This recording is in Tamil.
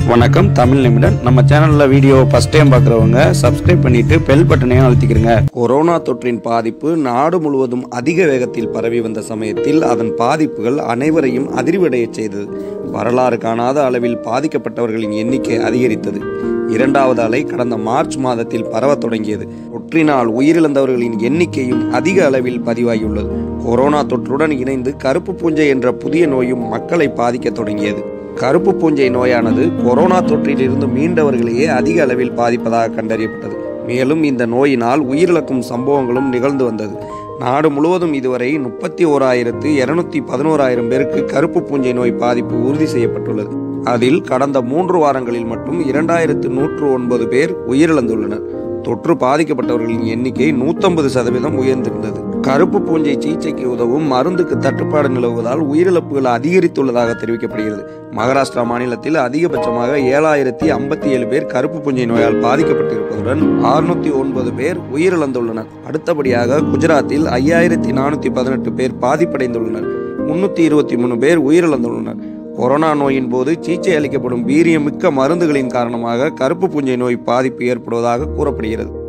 வணக்கம் தமிழ் நிமிடம் நம்ம சேனல்ல வீடியோ ஃபர்ஸ்ட் டைம் பார்க்குறவங்க சப்ஸ்கிரைப் பண்ணிட்டு பெல் பட்டனையும் அழுத்திக்கிறங்க கொரோனா தொற்றின் பாதிப்பு நாடு முழுவதும் அதிக வேகத்தில் பரவி வந்த சமயத்தில் அதன் பாதிப்புகள் அனைவரையும் அதிர்வடையச் செய்தது வரலாறு காணாத அளவில் பாதிக்கப்பட்டவர்களின் எண்ணிக்கை அதிகரித்தது இரண்டாவது அலை கடந்த மார்ச் மாதத்தில் பரவத் தொடங்கியது தொற்றினால் உயிரிழந்தவர்களின் எண்ணிக்கையும் அதிக அளவில் பதிவாகியுள்ளது கொரோனா தொற்றுடன் இணைந்து கருப்பு பூஞ்சை என்ற புதிய நோயும் மக்களை பாதிக்கத் தொடங்கியது கருப்பு பூஞ்சை நோயானது கொரோனா தொற்றிலிருந்து மீண்டவர்களையே அதிக அளவில் பாதிப்பதாக கண்டறியப்பட்டது மேலும் இந்த நோயினால் உயிரிழக்கும் சம்பவங்களும் நிகழ்ந்து வந்தது நாடு முழுவதும் இதுவரை முப்பத்தி ஓராயிரத்து இருநூத்தி பதினோராயிரம் பேருக்கு கருப்பு பூஞ்சை நோய் பாதிப்பு உறுதி செய்யப்பட்டுள்ளது அதில் கடந்த மூன்று வாரங்களில் மட்டும் இரண்டாயிரத்து நூற்று ஒன்பது பேர் உயிரிழந்துள்ளனர் தொற்று பாதிக்கப்பட்டவர்களின் எண்ணிக்கை நூத்தம்பது சதவீதம் உயர்ந்திருந்தது கருப்பு பூஞ்சை சிகிச்சைக்கு உதவும் மருந்துக்கு தட்டுப்பாடு நிலவுவதால் உயிரிழப்புகள் அதிகரித்துள்ளதாக தெரிவிக்கப்படுகிறது மகாராஷ்டிரா மாநிலத்தில் அதிகபட்சமாக ஏழாயிரத்தி ஐம்பத்தி ஏழு பேர் கருப்பு பூஞ்சை நோயால் பாதிக்கப்பட்டிருப்பதுடன் அறுநூத்தி ஒன்பது பேர் உயிரிழந்துள்ளனர் அடுத்தபடியாக குஜராத்தில் ஐயாயிரத்தி நானூத்தி பதினெட்டு பேர் பாதிப்படைந்துள்ளனர் முன்னூத்தி இருபத்தி மூணு பேர் உயிரிழந்துள்ளனர் கொரோனா நோயின் போது சிகிச்சை அளிக்கப்படும் வீரியமிக்க மருந்துகளின் காரணமாக கருப்பு பூஞ்சை நோய் பாதிப்பு ஏற்படுவதாக கூறப்படுகிறது